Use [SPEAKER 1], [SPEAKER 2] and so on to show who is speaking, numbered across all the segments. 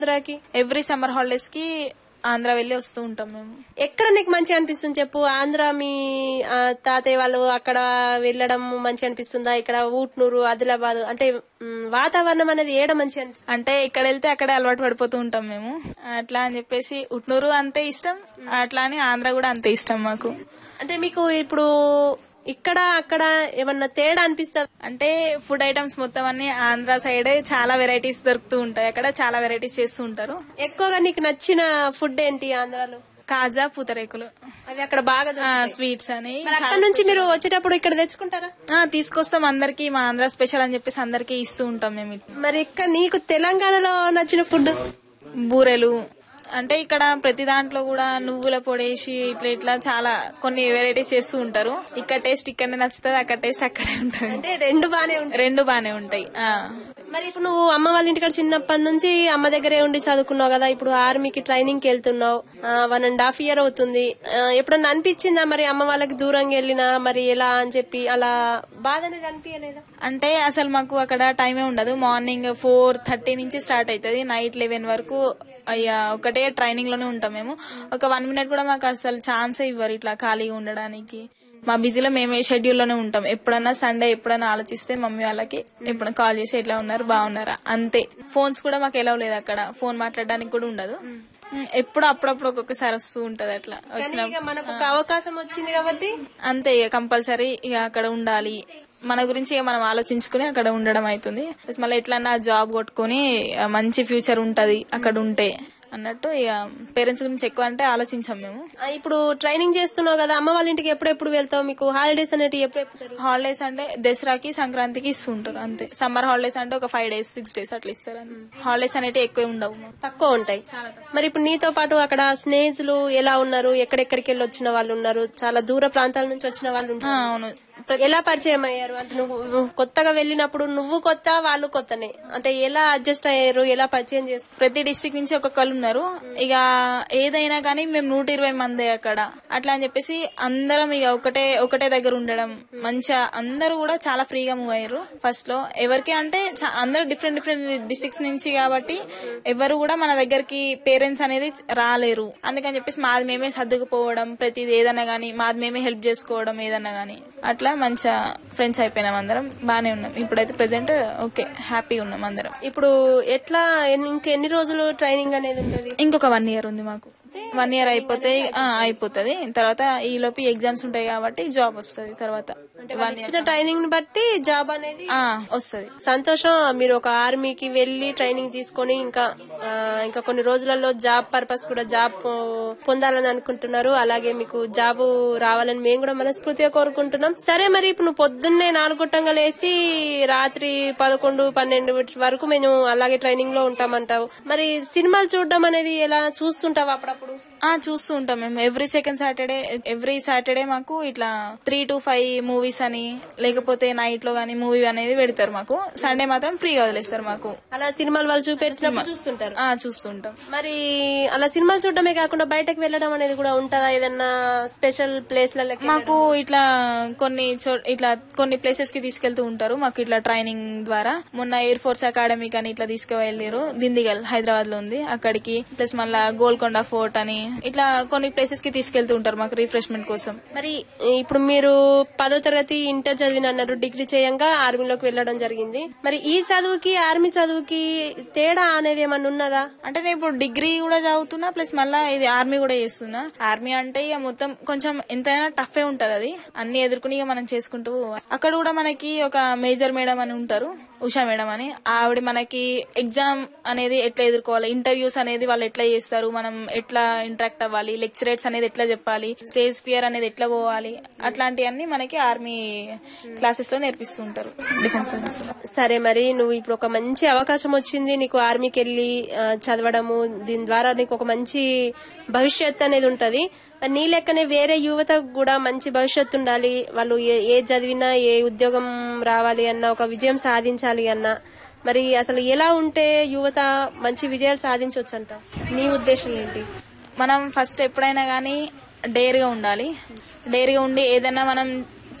[SPEAKER 1] ఆంధ్రాకి
[SPEAKER 2] every summer holidays కి ఆంధ్ర వెళ్ళి వస్తూ ఉంటాం మేము
[SPEAKER 1] ఎక్కడ నీకు మంచి అనిపిస్తుంది చెప్పు ఆంధ్ర మీ ఆ, తాతయ్య వాళ్ళు అక్కడ వెళ్ళడం మంచి అనిపిస్తుందా ఇక్కడ ఊట్నూరు ఆదిలాబాద్ అంటే మ్, వాతావరణం అనేది ఏడ మంచి అనిపిస్తుంది
[SPEAKER 2] అంటే ఇక్కడ వెళ్తే అక్కడే అలవాటు పడిపోతూ ఉంటాం మేము అట్లా అని చెప్పేసి ఉట్నూరు అంతే ఇష్టం అట్లా అని ఆంధ్ర కూడా అంతే ఇష్టం మాకు
[SPEAKER 1] అంటే మీకు ఇప్పుడు ఇక్కడ అక్కడ ఏమన్నా తేడా అనిపిస్తుంది
[SPEAKER 2] అంటే ఫుడ్ ఐటమ్స్ మొత్తం అన్ని ఆంధ్ర సైడ్ చాలా వెరైటీస్ దొరుకుతూ ఉంటాయి అక్కడ చాలా వెరైటీస్ చేస్తూ ఉంటారు
[SPEAKER 1] ఎక్కువగా నీకు నచ్చిన ఫుడ్ ఏంటి ఆంధ్రాలో
[SPEAKER 2] కాజా పూతరేకులు
[SPEAKER 1] అవి అక్కడ బాగా దొరుకుతాయి.
[SPEAKER 2] స్వీట్స్ అని
[SPEAKER 1] మరి అక్కడ నుంచి మీరు వచ్చేటప్పుడు ఇక్కడ తెచ్చుకుంటారా
[SPEAKER 2] ఆ, తీసుకొస్తాం అందరికి మా ఆంధ్ర స్పెషల్ అని చెప్పేసి అందరికి ఇస్తూ ఉంటాం మేము ఇట్లా.
[SPEAKER 1] మరి ఇక్కడ నీకు తెలంగాణలో నచ్చిన ఫుడ్
[SPEAKER 2] బూరెలు అంటే ఇక్కడ ప్రతి దాంట్లో కూడా నువ్వుల పొడేసి ఇట్లా ఇట్లా చాలా కొన్ని వెరైటీస్ చేస్తూ ఉంటారు ఇక్కడ టేస్ట్ ఇక్కడనే నచ్చుతుంది అక్కడ టేస్ట్ అక్కడే ఉంటుంది
[SPEAKER 1] అంటే రెండు బానే ఉంటాయి
[SPEAKER 2] రెండు బానే ఉంటాయి ఆ.
[SPEAKER 1] మరి ఇప్పుడు నువ్వు అమ్మ వాళ్ళ ఇంటికాడ చిన్నప్పటి నుంచి అమ్మ దగ్గరే ఉండి చదువుకున్నావు కదా ఇప్పుడు ఆర్మీకి ట్రైనింగ్ కి వెళ్తున్నావు వన్ అండ్ హాఫ్ ఇయర్ అవుతుంది ఆ, ఎప్పుడన్నా అనిపించిందా మరి అమ్మ వాళ్ళకి దూరంగా వెళ్ళినా మరి ఎలా అని చెప్పి అలా బాధ అనేది అనిపించలేదా
[SPEAKER 2] అంటే అసలు మాకు అక్కడ టైమే ఉండదు మార్నింగ్ ఫోర్ థర్టీ నుంచి స్టార్ట్ అవుతుంది నైట్ లెవెన్ వరకు అయ్యా ఒకటే ట్రైనింగ్ లోనే ఉంటాం మేము ఒక వన్ మినిట్ కూడా మాకు అసలు ఛాన్సే ఇవ్వరు ఇట్లా ఖాళీగా ఉండడానికి మా బిజీలో మేమే షెడ్యూల్ లోనే ఉంటాం ఎప్పుడన్నా సండే ఎప్పుడన్నా ఆలోచిస్తే మమ్మీ వాళ్ళకి ఎప్పుడన్నా కాల్ చేసి ఎట్లా ఉన్నారు బాగున్నారా అంతే ఫోన్స్ కూడా మాకు ఎలా లేదు అక్కడ ఫోన్ మాట్లాడడానికి కూడా ఉండదు ఉమ్, ఎప్పుడు అప్పుడప్పుడు ఒక్కొక్కసారి వస్తూ ఉంటది అట్లా వచ్చిన
[SPEAKER 1] ఇక మనకు ఒక అవకాశం వచ్చింది కాబట్టి
[SPEAKER 2] అంతే ఇక కంపల్సరీ ఇక అక్కడ ఉండాలి మన గురించి ఇక మనం ఆలోచించుకుని అక్కడ ఉండడం అవుతుంది ప్లస్ మళ్ళీ ఎట్లన్నా జాబ్ కొట్టుకుని ఆ, మంచి ఫ్యూచర్ ఉంటది అక్కడ ఉంటే అన్నట్టు ఇక పేరెంట్స్ గురించి ఎక్కువ అంటే ఆలోచించాం మేము
[SPEAKER 1] ఆ, ఇప్పుడు ట్రైనింగ్ చేస్తున్నావు కదా అమ్మ వాళ్ళ ఇంటికి ఎప్పుడెప్పుడు వెళ్తావు మీకు హాలిడేస్ అనేవి ఎప్పుడు ఎప్పుడు
[SPEAKER 2] హాలిడేస్ అంటే దసరాకి సంక్రాంతికి ఇస్తుంటారు అంతే సమ్మర్ హాలిడేస్ అంటే ఒక ఫైవ్ డేస్ సిక్స్ డేస్ అట్లా ఇస్తారు అంతే హాలిడేస్ అనేవి ఎక్కువ ఉండవు మాకు.
[SPEAKER 1] తక్కువ ఉంటాయి మరి ఇప్పుడు నీతో పాటు అక్కడ స్నేహితులు ఎలా ఉన్నారు ఎక్కడెక్కడికి వెళ్ళి వచ్చిన వాళ్ళు ఉన్నారు చాలా దూర ప్రాంతాల నుంచి వచ్చిన వాళ్ళు
[SPEAKER 2] ఆ,
[SPEAKER 1] ఉంటారు
[SPEAKER 2] అవును
[SPEAKER 1] ఎలా పరిచయం అయ్యారు అంటే నువ్వు నువ్వు కొత్తగా వెళ్ళినప్పుడు నువ్వు కొత్త వాళ్ళు కొత్తనే అంటే ఎలా అడ్జస్ట్ అయ్యారు ఎలా పరిచయం చేసుకున్నారు
[SPEAKER 2] ప్రతి డిస్ట్రిక్ట్ నుంచి ఒక్కొక్కరు ఉన్నారు ఇక ఏదైనా కానీ మేము నూట ఇరవై మందే అక్కడ అట్లా అని చెప్పేసి అందరం ఇక ఒకటే ఒకటే దగ్గర ఉండడం మంచిగా అందరూ కూడా చాలా ఫ్రీగా మూవ్ అయ్యారు ఫస్ట్ లో ఎవరికి అంటే చా- అందరూ డిఫరెంట్ డిఫరెంట్ డిస్ట్రిక్ట్స్ నుంచి కాబట్టి ఎవరు కూడా మన దగ్గరికి పేరెంట్స్ అనేది రాలేరు అందుకని చెప్పేసి మాది మేమే సర్దుకుపోవడం ప్రతిది ఏదన్నా గానీ మాది మేమే హెల్ప్ చేసుకోవడం ఏదన్నా గానీ అట్లా మంచిగా ఫ్రెండ్స్ అయిపోయినాం అందరం బానే ఉన్నాం ఇప్పుడైతే ప్రెసెంట్ ఓకే హ్యాపీగా ఉన్నాం అందరం
[SPEAKER 1] ఇప్పుడు ఎట్లా ఎన్ని- ఇంకెన్ని రోజులు ట్రైనింగ్ అనేది ఉంటుంది
[SPEAKER 2] ఇంకొక వన్ ఇయర్ ఉంది మాకు వన్ ఇయర్ అయిపోతే ఆ, అయిపోతది తర్వాత ఈ లోపు ఎగ్జామ్స్ ఉంటాయి కాబట్టి జాబ్ వస్తుంది తర్వాత వన్
[SPEAKER 1] ఇచ్చిన ట్రైనింగ్ ని బట్టి జాబ్ అనేది
[SPEAKER 2] వస్తుంది
[SPEAKER 1] సంతోషం మీరు ఒక ఆర్మీకి వెళ్లి ట్రైనింగ్ తీసుకొని ఇంకా ఆ, ఇంకా కొన్ని రోజులలో జాబ్ పర్పస్ కూడా జాబ్ ఆ, పొందాలని అనుకుంటున్నారు అలాగే మీకు జాబ్ రావాలని మేము కూడా మనస్ఫూర్తిగా కోరుకుంటున్నాం సరే మరి ఇప్పుడు నువ్వు పొద్దున్నే నాలుగుట్టంగా లేసి రాత్రి పదకొండు పన్నెండు వరకు మేము అలాగే ట్రైనింగ్ లో ఉంటామంటావు మరి సినిమాలు చూడడం అనేది ఎలా చూస్తుంటావు అప్పుడప్పుడు
[SPEAKER 2] ఆ చూస్తూ ఉంటాం మేము every second Saturday every Saturday మాకు ఇట్లా త్రీ టు ఫైవ్ మూవీస్ అని లేకపోతే నైట్ లో గానీ మూవీ అనేది పెడతారు మాకు సండే మాత్రం ఫ్రీగా వదిలేస్తారు మాకు
[SPEAKER 1] అలా సినిమాలు వాళ్ళు చూపెట్టినప్పుడు చూస్తుంటారు
[SPEAKER 2] ఆ చూస్తుంటాం
[SPEAKER 1] మరి అలా సినిమాలు చూడడమే కాకుండా బయటకు వెళ్ళడం అనేది కూడా ఉంటుందా ఏదన్నా స్పెషల్ ప్లేస్లకి
[SPEAKER 2] మాకు ఇట్లా కొన్ని చో- ఇట్లా కొన్ని ప్లేసెస్ కి తీసుకెళ్తూ ఉంటారు మాకు ఇట్లా ట్రైనింగ్ ద్వారా మొన్న ఎయిర్ ఫోర్స్ అకాడమీ అని ఇట్లా తీసుకువెళ్ళారు దిందిగల్ హైదరాబాద్ లో ఉంది అక్కడికి ప్లస్ మళ్ళా గోల్కొండ ఫోర్ట్ అని ఇట్లా కొన్ని ప్లేసెస్ కి తీసుకెళ్తూ ఉంటారు మాకు రిఫ్రెష్మెంట్ కోసం
[SPEAKER 1] మరి ఇప్పుడు మీరు పదో తరగతి ఇంటర్ చదివిన అన్నారు డిగ్రీ చేయంగా ఆర్మీలోకి వెళ్ళడం జరిగింది మరి ఈ చదువుకి ఆర్మీ చదువుకి తేడా అనేది ఏమన్నా ఉన్నదా
[SPEAKER 2] అంటే నేను ఇప్పుడు డిగ్రీ కూడా చదువుతున్నా ప్లస్ మళ్ళా ఇది ఆర్మీ కూడా చేస్తున్నా ఆర్మీ అంటే ఇక మొత్తం కొంచెం ఎంతైనా టఫే ఉంటది అది అన్ని ఎదుర్కొని ఇక మనం చేసుకుంటూ పోవాలి. అక్కడ కూడా మనకి ఒక మేజర్ మేడం అని ఉంటారు ఉషా మేడం అని ఆవిడ మనకి ఎగ్జామ్ అనేది ఎట్లా ఎదుర్కోవాలి ఇంటర్వ్యూస్ అనేది వాళ్ళు ఎట్లా చేస్తారు మనం ఎట్లా ఇంటరాక్ట్ అవ్వాలి లెక్చరేట్స్ అనేది ఎట్లా చెప్పాలి స్టేజ్ ఫియర్ అనేది ఎట్లా పోవాలి అట్లాంటివన్నీ మనకి ఆర్మీ క్లాసెస్ లో నేర్పిస్తూ ఉంటారు డిఫెన్స్ క్లాసెస్ లో
[SPEAKER 1] సరే మరి నువ్వు ఇప్పుడు ఒక మంచి అవకాశం వచ్చింది నీకు ఆర్మీకి వెళ్ళి ఆ, చదవడము దీని ద్వారా నీకు ఒక మంచి భవిష్యత్ అనేది ఉంటది మరి నీ లెక్కనే వేరే యువతకు కూడా మంచి భవిష్యత్తు ఉండాలి వాళ్ళు ఏ- ఏ చదివినా ఏ ఉద్యోగం రావాలి అన్న ఒక విజయం సాధించాలి అన్న మరి అసలు ఎలా ఉంటే యువత మంచి విజయాలు సాధించవచ్చు అంట నీ ఉద్దేశం ఏంటి
[SPEAKER 2] మనం ఫస్ట్ ఎప్పుడైనా కానీ డేర్గా ఉండాలి డేర్గా ఉండి ఏదైనా మనం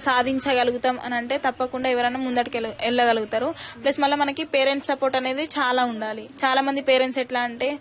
[SPEAKER 2] సాధించగలుగుతాం అని అంటే తప్పకుండా ఎవరైనా ముందటికి వెళ్ళ- వెళ్ళగలుగుతారు ప్లస్ మళ్ళీ మనకి పేరెంట్స్ సపోర్ట్ అనేది చాలా ఉండాలి చాలా మంది పేరెంట్స్ ఎట్లా అంటే